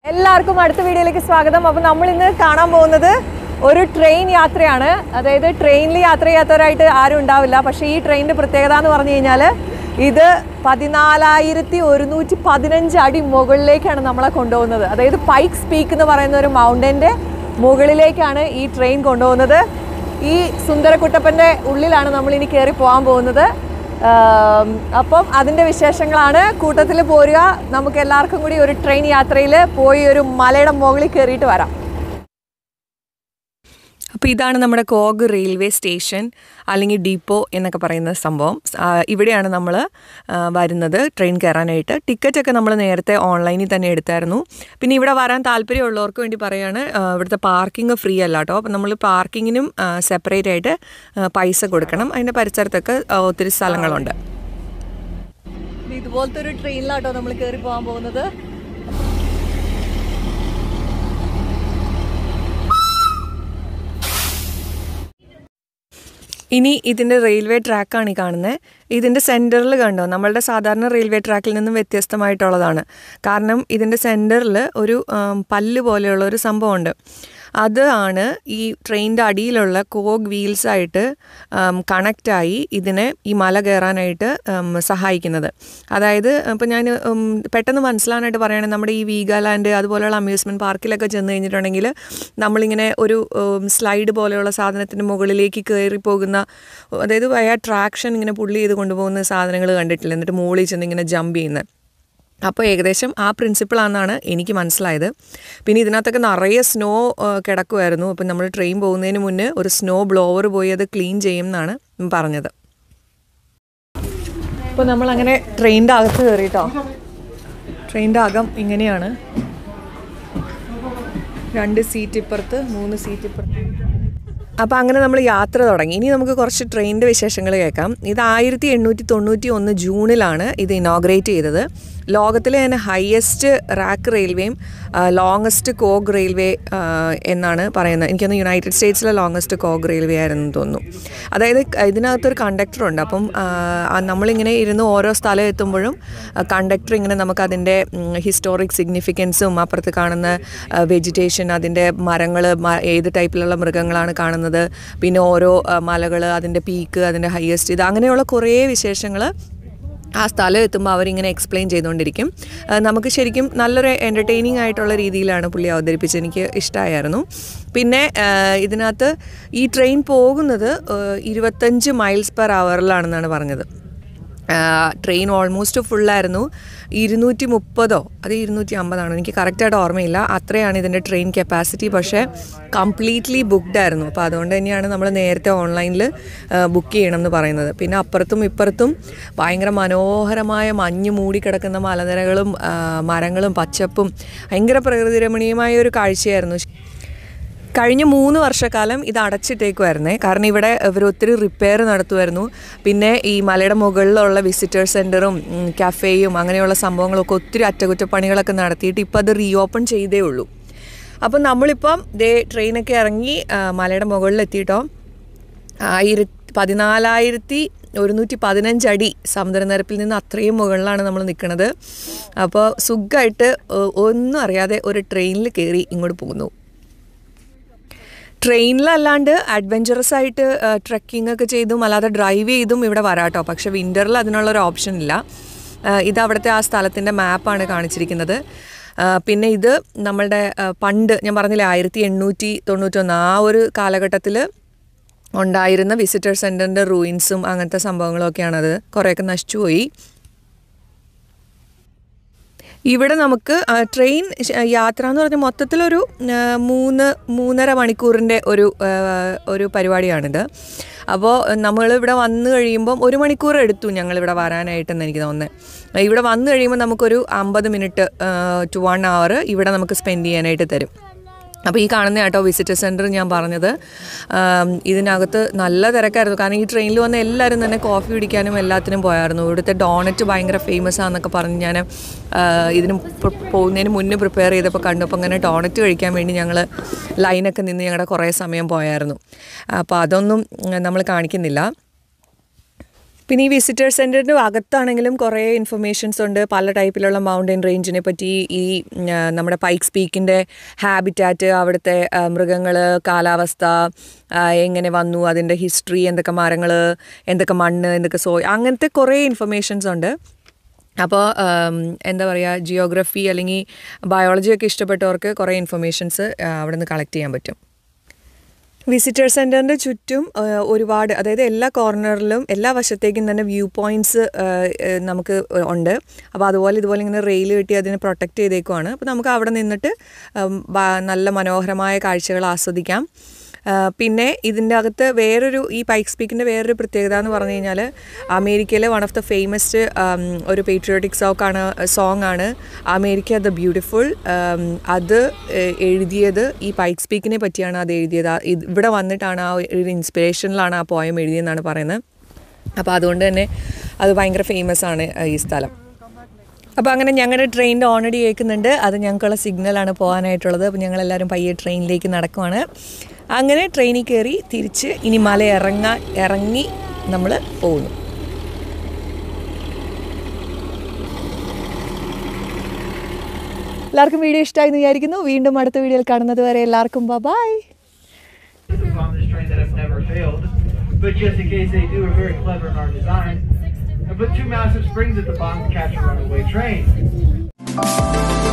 എല്ലാവർക്കും അടുത്ത വീഡിയോയിലേക്ക് സ്വാഗതം അപ്പോൾ നമ്മൾ ഇന്ന് കാണാൻ പോകുന്നത് ഒരു ട്രെയിൻ യാത്രയാണ് അതായത് ട്രെയിനിൽ യാത്ര ചെയ്യാത്തവരായിട്ട് ആരും ഉണ്ടാവില്ല പക്ഷേ ഈ ട്രെയിനിൻ്റെ പ്രത്യേകത എന്ന് പറഞ്ഞു കഴിഞ്ഞാൽ ഇത് പതിനാലായിരത്തി ഒരുന്നൂറ്റി പതിനഞ്ച് അടി മുകളിലേക്കാണ് നമ്മളെ കൊണ്ടുപോകുന്നത് അതായത് പൈക്സ് പീക്ക് എന്ന് പറയുന്ന ഒരു മൗണ്ടൻ്റെ മുകളിലേക്കാണ് ഈ ട്രെയിൻ കൊണ്ടുപോകുന്നത് ഈ സുന്ദരക്കുട്ടപ്പൻ്റെ ഉള്ളിലാണ് നമ്മൾ ഇനി കയറി പോകാൻ പോകുന്നത് ആം, അപ്പം അതിൻ്റെ വിശേഷങ്ങളാണ് കൂട്ടത്തിൽ പോരുക നമുക്ക് എല്ലാവർക്കും കൂടി ഒരു ട്രെയിൻ യാത്രയിൽ പോയി ഒരു മലയുടെ മുകളിൽ കയറിയിട്ട് വരാം അപ്പോൾ ഇതാണ് നമ്മുടെ കോഗ് റെയിൽവേ സ്റ്റേഷൻ അല്ലെങ്കിൽ ഡീപ്പോ എന്നൊക്കെ പറയുന്ന സംഭവം ആ, ഇവിടെയാണ് നമ്മൾ വരുന്നത് ട്രെയിൻ കയറാനായിട്ട് ടിക്കറ്റൊക്കെ നമ്മൾ നേരത്തെ ഓൺലൈനിൽ തന്നെ എടുത്തായിരുന്നു പിന്നെ ഇവിടെ വരാൻ താല്പര്യമുള്ളവർക്ക് വേണ്ടി പറയുകയാണ് ആ, ഇവിടുത്തെ പാർക്കിംഗ് ഫ്രീ അല്ല കേട്ടോ അപ്പം നമ്മൾ പാർക്കിങ്ങിനും സെപ്പറേറ്റ് ആയിട്ട് ആ, പൈസ കൊടുക്കണം അതിൻ്റെ പരിസരത്തൊക്കെ ആ, ഒത്തിരി സ്ഥലങ്ങളുണ്ട് ഇതുപോലത്തെ ഒരു ട്രെയിനിലാട്ടോ നമ്മൾ കയറി പോകാൻ പോകുന്നത് ഇനി ഇതിൻ്റെ റെയിൽവേ ട്രാക്കാണ് ഈ കാണുന്നത് ഇതിൻ്റെ സെൻറ്ററിൽ കണ്ടോ നമ്മളുടെ സാധാരണ റെയിൽവേ ട്രാക്കിൽ നിന്നും വ്യത്യസ്തമായിട്ടുള്ളതാണ് കാരണം ഇതിൻ്റെ സെൻറ്ററിൽ ഒരു ആം, പല്ല് പോലെയുള്ള ഒരു സംഭവമുണ്ട് അത് ആണ് ഈ ട്രെയിനിൻ്റെ അടിയിലുള്ള കോഗ് വീൽസായിട്ട് കണക്റ്റായി ഇതിനെ ഈ മല കയറാനായിട്ട് ഉം, സഹായിക്കുന്നത് അതായത് ഇപ്പോൾ ഞാൻ ഉം, പെട്ടെന്ന് മനസ്സിലാനായിട്ട് പറയുകയാണെങ്കിൽ നമ്മുടെ ഈ വീഗാലാൻഡ് അതുപോലെയുള്ള അമ്യൂസ്മെൻറ്റ് പാർക്കിലൊക്കെ ചെന്ന് കഴിഞ്ഞിട്ടുണ്ടെങ്കിൽ നമ്മളിങ്ങനെ ഒരു സ്ലൈഡ് പോലെയുള്ള സാധനത്തിൻ്റെ മുകളിലേക്ക് കയറി പോകുന്ന അതായത് വയ ട്രാക്ഷൻ ഇങ്ങനെ പുള്ളി ചെയ്ത് കൊണ്ടുപോകുന്ന സാധനങ്ങൾ കണ്ടിട്ടില്ല എന്നിട്ട് മുകളിൽ ചെന്ന് ഇങ്ങനെ ജമ്പ് ചെയ്യുന്നത് അപ്പോൾ ഏകദേശം ആ പ്രിൻസിപ്പിളാണെന്നാണ് എനിക്ക് മനസ്സിലായത് പിന്നെ ഇതിനകത്തൊക്കെ നിറയെ സ്നോ കിടക്കുമായിരുന്നു അപ്പം നമ്മൾ ട്രെയിൻ പോകുന്നതിന് മുന്നേ ഒരു സ്നോ ബ്ലോവർ പോയി അത് ക്ലീൻ ചെയ്യും എന്നാണ് പറഞ്ഞത് ഇപ്പോൾ നമ്മൾ അങ്ങനെ ട്രെയിനിൻ്റെ അകത്ത് കയറിയിട്ടോ ട്രെയിനിൻ്റെ അകം ഇങ്ങനെയാണ് രണ്ട് സീറ്റ് ഇപ്പുറത്ത് മൂന്ന് സീറ്റ് ഇപ്പുറത്ത് അപ്പോൾ അങ്ങനെ നമ്മൾ യാത്ര തുടങ്ങി ഇനി നമുക്ക് കുറച്ച് ട്രെയിനിൻ്റെ വിശേഷങ്ങൾ കേൾക്കാം ഇത് ആയിരത്തി എണ്ണൂറ്റി തൊണ്ണൂറ്റി ഒന്ന് ജൂണിലാണ് ഇത് ഇനോഗ്രേറ്റ് ചെയ്തത് ലോകത്തിലെ തന്നെ ഹയസ്റ്റ് റാക്ക് റെയിൽവേയും ലോങ്ങസ്റ്റ് കോഗ് റെയിൽവേ ആ, എന്നാണ് പറയുന്നത് എനിക്കൊന്ന് യുണൈറ്റഡ് സ്റ്റേറ്റ്സിലെ ലോങ്ങസ്റ്റ് കോഗ് റെയിൽവേ ആയിരുന്നു തോന്നുന്നു അതായത് ഇതിനകത്തൊരു കണ്ടക്ടറുണ്ട് അപ്പം ആ, ആ നമ്മളിങ്ങനെ ഇരുന്ന് ഓരോ സ്ഥലം എത്തുമ്പോഴും കണ്ടക്ടർ ഇങ്ങനെ നമുക്ക് അതിൻ്റെ ഹിസ്റ്റോറിക് സിഗ്നിഫിക്കൻസും അപ്പുറത്ത് കാണുന്ന വെജിറ്റേഷൻ അതിൻ്റെ മരങ്ങൾ ഏത് ടൈപ്പിലുള്ള മൃഗങ്ങളാണ് കാണുന്നത് പിന്നെ ഓരോ മലകൾ അതിൻ്റെ പീക്ക് അതിൻ്റെ ഹയസ്റ്റ് ഇത് അങ്ങനെയുള്ള കുറേ വിശേഷങ്ങൾ ആ സ്ഥലം എത്തുമ്പോൾ അവരിങ്ങനെ എക്സ്പ്ലെയിൻ ചെയ്തുകൊണ്ടിരിക്കും ആ, നമുക്ക് ശരിക്കും നല്ലൊരു എൻ്റർടൈനിങ് ആയിട്ടുള്ള രീതിയിലാണ് പുള്ളി അവതരിപ്പിച്ചത് എനിക്ക് ഇഷ്ടമായിരുന്നു പിന്നെ ആ, ഇതിനകത്ത് ഈ ട്രെയിൻ പോകുന്നത് ആ, ഇരുപത്തഞ്ച് മൈൽസ് പെർ അവറിലാണെന്നാണ് പറഞ്ഞത് ട്രെയിൻ ഓൾമോസ്റ്റ് ഫുള്ളായിരുന്നു ഇരുന്നൂറ്റി മുപ്പതോ അത് ഇരുന്നൂറ്റി അമ്പതാണോ എനിക്ക് കറക്റ്റായിട്ട് ഓർമ്മയില്ല അത്രയാണ് ഇതിൻ്റെ ട്രെയിൻ കപ്പാസിറ്റി പക്ഷേ കംപ്ലീറ്റ്ലി ബുക്ക്ഡ് ആയിരുന്നു അപ്പോൾ അതുകൊണ്ട് തന്നെയാണ് നമ്മൾ നേരത്തെ ഓൺലൈനിൽ ബുക്ക് ചെയ്യണം എന്ന് പറയുന്നത് പിന്നെ അപ്പുറത്തും ഇപ്പുറത്തും ഭയങ്കര മനോഹരമായ മഞ്ഞ് മൂടി കിടക്കുന്ന മലനിരകളും ആ, മരങ്ങളും പച്ചപ്പും ഭയങ്കര പ്രകൃതി രമണീയമായ ഒരു കാഴ്ചയായിരുന്നു കഴിഞ്ഞ മൂന്ന് വർഷക്കാലം ഇത് അടച്ചിട്ടേക്കുമായിരുന്നേ കാരണം ഇവിടെ ഇവർ ഒത്തിരി റിപ്പയർ നടത്തുമായിരുന്നു പിന്നെ ഈ മലയുടെ മുകളിലുള്ള വിസിറ്റേഴ്സ് സെൻറ്ററും കഫേയും അങ്ങനെയുള്ള സംഭവങ്ങളൊക്കെ ഒത്തിരി അറ്റകുറ്റപ്പണികളൊക്കെ നടത്തിയിട്ട് ഇപ്പോൾ അത് റീ ഓപ്പൺ ചെയ്തേ ഉള്ളൂ അപ്പം നമ്മളിപ്പം ദേ ട്രെയിനൊക്കെ ഇറങ്ങി ആ, മലയുടെ മുകളിൽ എത്തിയിട്ടോ ആയിരത്തി പതിനാലായിരത്തി ഒരുന്നൂറ്റി പതിനഞ്ച് അടി സമുദ്രനിരപ്പിൽ നിന്ന് അത്രയും മുകളിലാണ് നമ്മൾ നിൽക്കുന്നത് അപ്പോൾ സുഖമായിട്ട് ഒ- ഒന്നും അറിയാതെ ഒരു ട്രെയിനിൽ കയറി ഇങ്ങോട്ട് പോകുന്നു ട്രെയിനിലല്ലാണ്ട് അഡ്വഞ്ചറസ് ആയിട്ട് ട്രക്കിംഗ് ഒക്കെ ചെയ്തും അല്ലാതെ ഡ്രൈവ് ചെയ്തും ഇവിടെ വരാട്ടോ പക്ഷെ വിൻ്ററിൽ അതിനുള്ളൊരു ഓപ്ഷൻ ഇല്ല ആ, ഇത് അവിടുത്തെ ആ സ്ഥലത്തിൻ്റെ മാപ്പാണ് കാണിച്ചിരിക്കുന്നത് ആ, പിന്നെ ഇത് നമ്മളുടെ ആ, പണ്ട് ഞാൻ പറഞ്ഞില്ലേ ആയിരത്തി എണ്ണൂറ്റി തൊണ്ണൂറ്റൊന്ന് ആ ഒരു കാലഘട്ടത്തിൽ ഉണ്ടായിരുന്ന വിസിറ്റർ സെൻറ്ററിൻ്റെ റൂയിൻസും അങ്ങനത്തെ സംഭവങ്ങളൊക്കെയാണത് കുറേയൊക്കെ നശിച്ചുപോയി ഇവിടെ നമുക്ക് ആ, ട്രെയിൻ ശ- യാത്ര എന്ന് പറഞ്ഞാൽ മൊത്തത്തിലൊരു ആ, മൂന്ന് മൂന്നര മണിക്കൂറിൻ്റെ ഒരു ആ, ഒരു പരിപാടിയാണിത് അപ്പോൾ നമ്മൾ ഇവിടെ വന്നു കഴിയുമ്പം ഒരു മണിക്കൂർ എടുത്തു ഞങ്ങളിവിടെ വരാനായിട്ടെന്ന് എനിക്ക് തോന്നുന്നത് ഇവിടെ വന്നു കഴിയുമ്പോൾ നമുക്കൊരു അമ്പത് മിനിറ്റ് ടു വൺ അവർ ഇവിടെ നമുക്ക് സ്പെൻഡ് ചെയ്യാനായിട്ട് തരും അപ്പോൾ ഈ കാണുന്ന കേട്ടോ വിസിറ്റർ സെൻറ്റർ ഞാൻ പറഞ്ഞത് ആം, ഇതിനകത്ത് നല്ല തിരക്കായിരുന്നു കാരണം ഈ ട്രെയിനിൽ വന്ന എല്ലാവരും തന്നെ കോഫി കുടിക്കാനും എല്ലാത്തിനും പോയായിരുന്നു ഇവിടുത്തെ ഡോണറ്റ് ഭയങ്കര ഫേമസ് ആണെന്നൊക്കെ പറഞ്ഞ് ഞാൻ ആ, ഇതിന് പ് പോകുന്നതിന് മുന്നേ പ്രിപ്പയർ ചെയ്തപ്പോൾ കണ്ടു അപ്പോൾ അങ്ങനെ ഡോണറ്റ് കഴിക്കാൻ വേണ്ടി ഞങ്ങൾ ലൈനൊക്കെ നിന്ന് ഞങ്ങളുടെ കുറേ സമയം പോയായിരുന്നു അപ്പോൾ അതൊന്നും നമ്മൾ കാണിക്കുന്നില്ല പിന്നെ ഈ വിസിറ്റർ സെൻറ്ററിൻ്റെ അകത്താണെങ്കിലും കുറേ ഇൻഫർമേഷൻസ് ഉണ്ട് പല ടൈപ്പിലുള്ള മൗണ്ടൻ റേഞ്ചിനെ പറ്റി ഈ ഉം, ആ, നമ്മുടെ പൈക്സ് പീക്കിൻ്റെ ഹാബിറ്റാറ്റ് അവിടുത്തെ മൃഗങ്ങൾ കാലാവസ്ഥ ആ, എങ്ങനെ വന്നു അതിൻ്റെ ഹിസ്റ്ററി എന്തൊക്കെ മരങ്ങൾ എന്തൊക്കെ മണ്ണ് എന്തൊക്കെ സോ അങ്ങനത്തെ കുറേ ഇൻഫർമേഷൻസ് ഉണ്ട് അപ്പോൾ എന്താ പറയുക ജിയോഗ്രഫി അല്ലെങ്കിൽ ബയോളജി ഒക്കെ ഇഷ്ടപ്പെട്ടവർക്ക് കുറേ ഇൻഫർമേഷൻസ് അവിടെ നിന്ന് കളക്ട് ചെയ്യാൻ പറ്റും വിസിറ്റർ സെൻറ്ററിൻ്റെ ചുറ്റും ആ, ഒരുപാട് അതായത് എല്ലാ കോർണറിലും എല്ലാ വശത്തേക്കും തന്നെ വ്യൂ പോയിൻറ്റ്സ് നമുക്ക് ഉണ്ട് അപ്പോൾ അതുപോലെ ഇതുപോലെ ഇങ്ങനെ റെയിൽ കെട്ടി അതിനെ പ്രൊട്ടക്റ്റ് ചെയ്തേക്കുവാണ് അപ്പോൾ നമുക്ക് അവിടെ നിന്നിട്ട് ഉം, ബ- നല്ല മനോഹരമായ കാഴ്ചകൾ ആസ്വദിക്കാം ആ, പിന്നെ ഇതിൻ്റെ അകത്ത് വേറൊരു ഈ പൈക്സ് പീക്കിൻ്റെ വേറൊരു പ്രത്യേകത എന്ന് പറഞ്ഞു കഴിഞ്ഞാൽ അമേരിക്കയിലെ വൺ ഓഫ് ദ ഫേമസ് ഒരു പേട്രിയോട്ടിക് സോക്കാണ് സോങ് ആണ് അമേരിക്ക ദ ബ്യൂട്ടിഫുൾ അത് ഏഹ്, എഴുതിയത് ഈ പൈക്സ് പീക്കിനെ പറ്റിയാണ് അത് എഴുതിയത് ആ- ഇത് ഇവിടെ വന്നിട്ടാണ് ആ ഒരു ഇൻസ്പിറേഷനിലാണ് ആ പോയം എഴുതിയെന്നാണ് പറയുന്നത് അപ്പോൾ അതുകൊണ്ട് തന്നെ അത് ഭയങ്കര ഫേമസ് ആണ് ആ, ഈ സ്ഥലം അപ്പോൾ അങ്ങനെ ഞങ്ങളുടെ ട്രെയിനിൻ്റെ ഓണടി കേൾക്കുന്നുണ്ട് അത് ഞങ്ങൾക്കുള്ള സിഗ്നലാണ് പോകാനായിട്ടുള്ളത് അപ്പോൾ ഞങ്ങളെല്ലാവരും പയ്യെ ട്രെയിനിലേക്ക് നടക്കുവാണ് അങ്ങനെ ട്രെയിനിൽ കയറി തിരിച്ച് ഇനി മല ഇറങ്ങാൻ ഇറങ്ങി നമ്മൾ പോകുന്നു എല്ലാവർക്കും വീഡിയോ ഇഷ്ടമായി എന്ന് വിചാരിക്കുന്നു വീണ്ടും അടുത്ത വീഡിയോയിൽ കാണുന്നത് വരെ എല്ലാവർക്കും bye on this train that have never failed. But just in case they do, we're very clever in our design. I put two massive springs at the bottom to catch a runaway train.